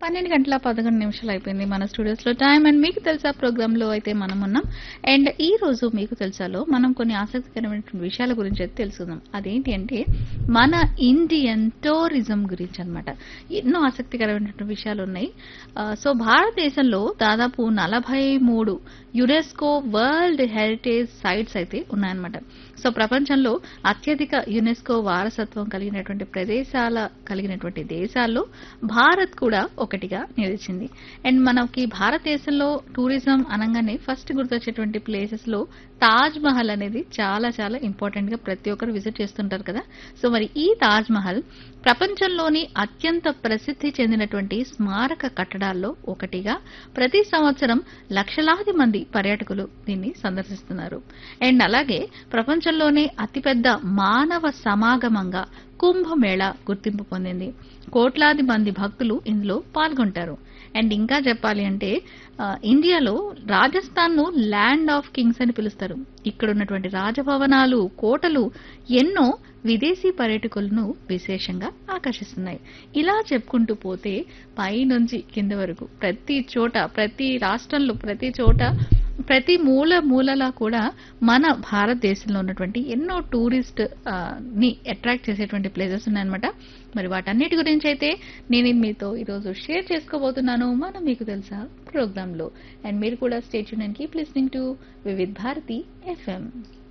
పన్నెండు గంటల పదకొండు నిమిషాలు అయిపోయింది మన స్టూడియోస్ లో టైం అండ్ మీకు తెలుసా ప్రోగ్రామ్ లో అయితే మనం ఉన్నాం అండ్ ఈ రోజు మీకు తెలుసాలో మనం కొన్ని ఆసక్తికరమైన విషయాల గురించి అయితే తెలుసుకుందాం అదేంటి అంటే మన ఇండియన్ టూరిజం గురించి అన్నమాట ఎన్నో ఆసక్తికరమైనటువంటి విషయాలు ఉన్నాయి ఆ, సో భారతదేశంలో దాదాపు నలభై మూడు యునెస్కో వరల్డ్ హెరిటేజ్ సైట్స్ అయితే ఉన్నాయన్నమాట సో ప్రపంచంలో అత్యధిక యునెస్కో వారసత్వం కలిగినటువంటి ప్రదేశాల కలిగినటువంటి దేశాల్లో భారత్ కూడా ఒకటిగా నిలిచింది అండ్ మనకి భారతదేశంలో టూరిజం అనగానే ఫస్ట్ గుర్తొచ్చేటువంటి ప్లేసెస్ లో తాజ్ మహల్ అనేది చాలా చాలా ఇంపార్టెంట్ గా ప్రతి ఒక్కరు విజిట్ చేస్తుంటారు కదా సో మరి ఈ తాజ్ మహల్ ప్రపంచంలోని అత్యంత ప్రసిద్ధి చెందినటువంటి స్మారక కట్టడాల్లో ఒకటిగా ప్రతి సంవత్సరం లక్షలాది మంది పర్యాటకులు దీన్ని సందర్శిస్తున్నారు అండ్ అలాగే ప్రపంచంలోనే అతిపెద్ద మానవ సమాగమంగా కుంభమేళా గుర్తింపు పొందింది కోట్లాది మంది భక్తులు ఇందులో పాల్గొంటారు అండ్ ఇంకా చెప్పాలి అంటే ఆ, ఇండియాలో రాజస్థాన్ ను ల్యాండ్ ఆఫ్ కింగ్స్ అని పిలుస్తారు ఇక్కడ ఉన్నటువంటి రాజభవనాలు కోటలు ఎన్నో విదేశీ పర్యాటకులను విశేషంగా ఆకర్షిస్తున్నాయి ఇలా చెప్పుకుంటూ పోతే పైనుంచి కింద వరకు ప్రతి చోట ప్రతి రాష్ట్రంలో ప్రతి చోట ప్రతి మూల మూలలా కూడా మన భారతదేశంలో ఉన్నటువంటి ఎన్నో టూరిస్ట్ ఆ, ని అట్రాక్ట్ చేసేటువంటి ప్లేసెస్ ఉన్నాయన్నమాట మరి వాటన్నిటి గురించి అయితే నేను మీతో ఈరోజు షేర్ చేసుకోబోతున్నాను మనం మీకు తెలుసా ప్రోగ్రామ్ లో అండ్ మీరు కూడా stay and keep listening to Vividh Bharati FM